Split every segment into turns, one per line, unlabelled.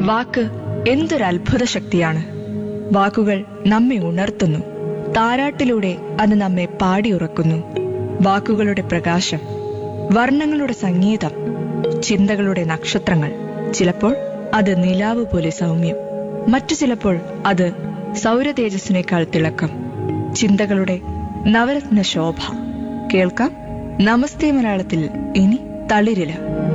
വാക്ക് എന്തൊരു അത്ഭുത ശക്തിയാണ് വാക്കുകൾ നമ്മെ ഉണർത്തുന്നു താരാട്ടിലൂടെ അത് നമ്മെ പാടിയുറക്കുന്നു വാക്കുകളുടെ പ്രകാശം വർണ്ണങ്ങളുടെ സംഗീതം ചിന്തകളുടെ നക്ഷത്രങ്ങൾ ചിലപ്പോൾ അത് നിലാവ് പോലെ സൗമ്യം മറ്റു ചിലപ്പോൾ അത് സൗരതേജസ്സിനേക്കാൾ തിളക്കം ചിന്തകളുടെ നവരത്ന ശോഭ കേൾക്കാം നമസ്തേ മലയാളത്തിൽ ഇനി തളിരില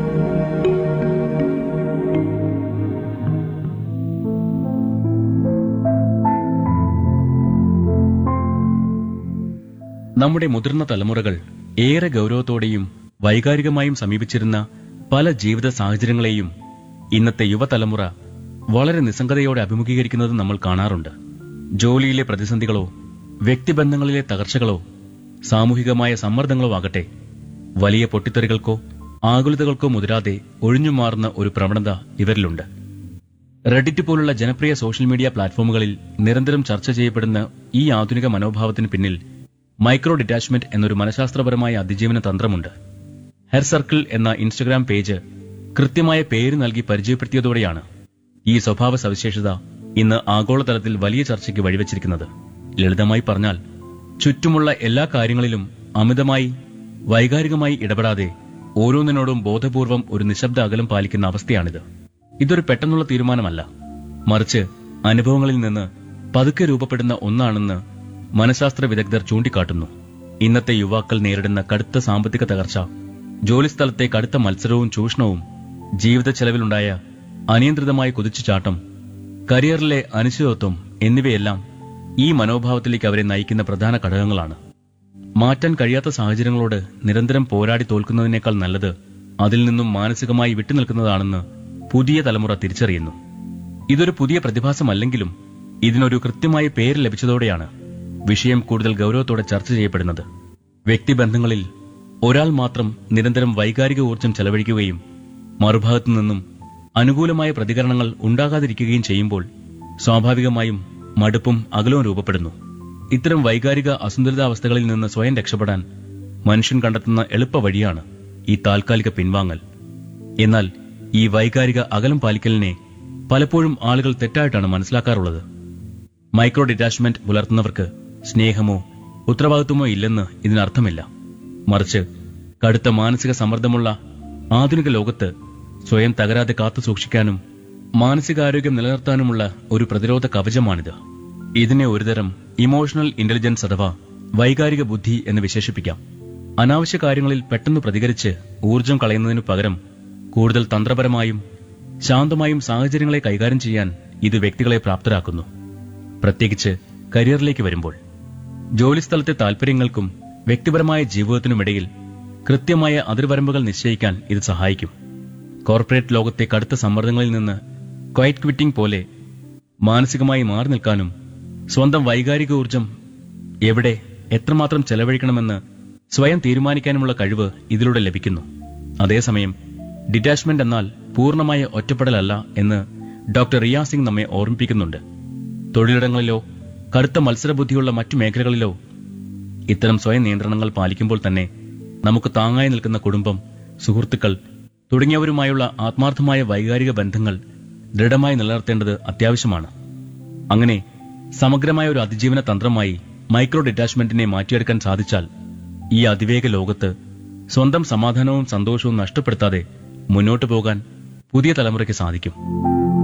നമ്മുടെ മുതിർന്ന തലമുറകൾ ഏറെ ഗൗരവത്തോടെയും വൈകാരികമായും സമീപിച്ചിരുന്ന പല ജീവിത സാഹചര്യങ്ങളെയും ഇന്നത്തെ യുവതലമുറ വളരെ നിസ്സംഗതയോടെ അഭിമുഖീകരിക്കുന്നത് നമ്മൾ കാണാറുണ്ട് ജോലിയിലെ പ്രതിസന്ധികളോ വ്യക്തിബന്ധങ്ങളിലെ തകർച്ചകളോ സാമൂഹികമായ സമ്മർദ്ദങ്ങളോ ആകട്ടെ വലിയ പൊട്ടിത്തെറികൾക്കോ ആകുലതകൾക്കോ മുതിരാതെ ഒഴിഞ്ഞുമാറുന്ന ഒരു പ്രവണത ഇവരിലുണ്ട് റെഡിറ്റ് പോലുള്ള ജനപ്രിയ സോഷ്യൽ മീഡിയ പ്ലാറ്റ്ഫോമുകളിൽ നിരന്തരം ചർച്ച ചെയ്യപ്പെടുന്ന ഈ ആധുനിക മനോഭാവത്തിന് പിന്നിൽ മൈക്രോ ഡിറ്റാച്ച്മെന്റ് എന്നൊരു മനഃശാസ്ത്രപരമായ അതിജീവന തന്ത്രമുണ്ട് ഹെർ സർക്കിൾ എന്ന ഇൻസ്റ്റഗ്രാം പേജ് കൃത്യമായ പേര് നൽകി പരിചയപ്പെടുത്തിയതോടെയാണ് ഈ സ്വഭാവ സവിശേഷത ഇന്ന് ആഗോളതലത്തിൽ വലിയ ചർച്ചയ്ക്ക് വഴിവെച്ചിരിക്കുന്നത് ലളിതമായി പറഞ്ഞാൽ ചുറ്റുമുള്ള എല്ലാ കാര്യങ്ങളിലും അമിതമായി വൈകാരികമായി ഇടപെടാതെ ഓരോന്നിനോടും ബോധപൂർവം ഒരു നിശബ്ദ അകലം പാലിക്കുന്ന അവസ്ഥയാണിത് ഇതൊരു പെട്ടെന്നുള്ള തീരുമാനമല്ല മറിച്ച് അനുഭവങ്ങളിൽ നിന്ന് പതുക്കെ രൂപപ്പെടുന്ന ഒന്നാണെന്ന് മനഃശാസ്ത്ര വിദഗ്ധർ ചൂണ്ടിക്കാട്ടുന്നു ഇന്നത്തെ യുവാക്കൾ നേരിടുന്ന കടുത്ത സാമ്പത്തിക തകർച്ച ജോലിസ്ഥലത്തെ കടുത്ത മത്സരവും ചൂഷണവും ജീവിത ചെലവിലുണ്ടായ അനിയന്ത്രിതമായ കുതിച്ചുചാട്ടം കരിയറിലെ അനിശ്ചിതത്വം എന്നിവയെല്ലാം ഈ മനോഭാവത്തിലേക്ക് അവരെ നയിക്കുന്ന പ്രധാന ഘടകങ്ങളാണ് മാറ്റാൻ കഴിയാത്ത സാഹചര്യങ്ങളോട് നിരന്തരം പോരാടി തോൽക്കുന്നതിനേക്കാൾ നല്ലത് അതിൽ നിന്നും മാനസികമായി വിട്ടുനിൽക്കുന്നതാണെന്ന് പുതിയ തലമുറ തിരിച്ചറിയുന്നു ഇതൊരു പുതിയ പ്രതിഭാസമല്ലെങ്കിലും ഇതിനൊരു കൃത്യമായ പേര് ലഭിച്ചതോടെയാണ് വിഷയം കൂടുതൽ ഗൗരവത്തോടെ ചർച്ച ചെയ്യപ്പെടുന്നത് വ്യക്തിബന്ധങ്ങളിൽ ഒരാൾ മാത്രം നിരന്തരം വൈകാരിക ഊർജം ചെലവഴിക്കുകയും മറുഭാഗത്തു നിന്നും അനുകൂലമായ പ്രതികരണങ്ങൾ ഉണ്ടാകാതിരിക്കുകയും ചെയ്യുമ്പോൾ സ്വാഭാവികമായും മടുപ്പും അകലവും രൂപപ്പെടുന്നു ഇത്തരം വൈകാരിക അസന്തുലിതാവസ്ഥകളിൽ നിന്ന് സ്വയം രക്ഷപ്പെടാൻ മനുഷ്യൻ കണ്ടെത്തുന്ന എളുപ്പ വഴിയാണ് ഈ താൽക്കാലിക പിൻവാങ്ങൽ എന്നാൽ ഈ വൈകാരിക അകലം പാലിക്കലിനെ പലപ്പോഴും ആളുകൾ തെറ്റായിട്ടാണ് മനസ്സിലാക്കാറുള്ളത് മൈക്രോ ഡിറ്റാച്ച്മെന്റ് പുലർത്തുന്നവർക്ക് സ്നേഹമോ ഉത്തരവാദിത്വമോ ഇല്ലെന്ന് ഇതിനർത്ഥമില്ല മറിച്ച് കടുത്ത മാനസിക സമ്മർദ്ദമുള്ള ആധുനിക ലോകത്ത് സ്വയം തകരാതെ കാത്തു സൂക്ഷിക്കാനും മാനസികാരോഗ്യം നിലനിർത്താനുമുള്ള ഒരു പ്രതിരോധ കവചമാണിത് ഇതിനെ ഒരുതരം ഇമോഷണൽ ഇന്റലിജൻസ് അഥവാ വൈകാരിക ബുദ്ധി എന്ന് വിശേഷിപ്പിക്കാം അനാവശ്യ കാര്യങ്ങളിൽ പെട്ടെന്ന് പ്രതികരിച്ച് ഊർജം കളയുന്നതിനു പകരം കൂടുതൽ തന്ത്രപരമായും ശാന്തമായും സാഹചര്യങ്ങളെ കൈകാര്യം ചെയ്യാൻ ഇത് വ്യക്തികളെ പ്രാപ്തരാക്കുന്നു പ്രത്യേകിച്ച് കരിയറിലേക്ക് വരുമ്പോൾ ജോലിസ്ഥലത്തെ താൽപര്യങ്ങൾക്കും വ്യക്തിപരമായ ജീവിതത്തിനുമിടയിൽ കൃത്യമായ അതിർവരമ്പുകൾ നിശ്ചയിക്കാൻ ഇത് സഹായിക്കും കോർപ്പറേറ്റ് ലോകത്തെ കടുത്ത സമ്മർദ്ദങ്ങളിൽ നിന്ന് ക്വൈറ്റ് ക്വിറ്റിംഗ് പോലെ മാനസികമായി മാറി നിൽക്കാനും സ്വന്തം വൈകാരിക ഊർജം എവിടെ എത്രമാത്രം ചെലവഴിക്കണമെന്ന് സ്വയം തീരുമാനിക്കാനുമുള്ള കഴിവ് ഇതിലൂടെ ലഭിക്കുന്നു അതേസമയം ഡിറ്റാച്ച്മെന്റ് എന്നാൽ പൂർണ്ണമായ ഒറ്റപ്പെടലല്ല എന്ന് ഡോക്ടർ റിയ സിംഗ് നമ്മെ ഓർമ്മിപ്പിക്കുന്നുണ്ട് തൊഴിലിടങ്ങളിലോ കടുത്ത മത്സരബുദ്ധിയുള്ള മറ്റു മേഖലകളിലോ ഇത്തരം സ്വയം നിയന്ത്രണങ്ങൾ പാലിക്കുമ്പോൾ തന്നെ നമുക്ക് താങ്ങായി നിൽക്കുന്ന കുടുംബം സുഹൃത്തുക്കൾ തുടങ്ങിയവരുമായുള്ള ആത്മാർത്ഥമായ വൈകാരിക ബന്ധങ്ങൾ ദൃഢമായി നിലനിർത്തേണ്ടത് അത്യാവശ്യമാണ് അങ്ങനെ സമഗ്രമായ ഒരു അതിജീവന തന്ത്രമായി മൈക്രോ ഡിറ്റാച്ച്മെന്റിനെ മാറ്റിയെടുക്കാൻ സാധിച്ചാൽ ഈ അതിവേഗ ലോകത്ത് സ്വന്തം സമാധാനവും സന്തോഷവും നഷ്ടപ്പെടുത്താതെ മുന്നോട്ടു പോകാൻ പുതിയ തലമുറയ്ക്ക് സാധിക്കും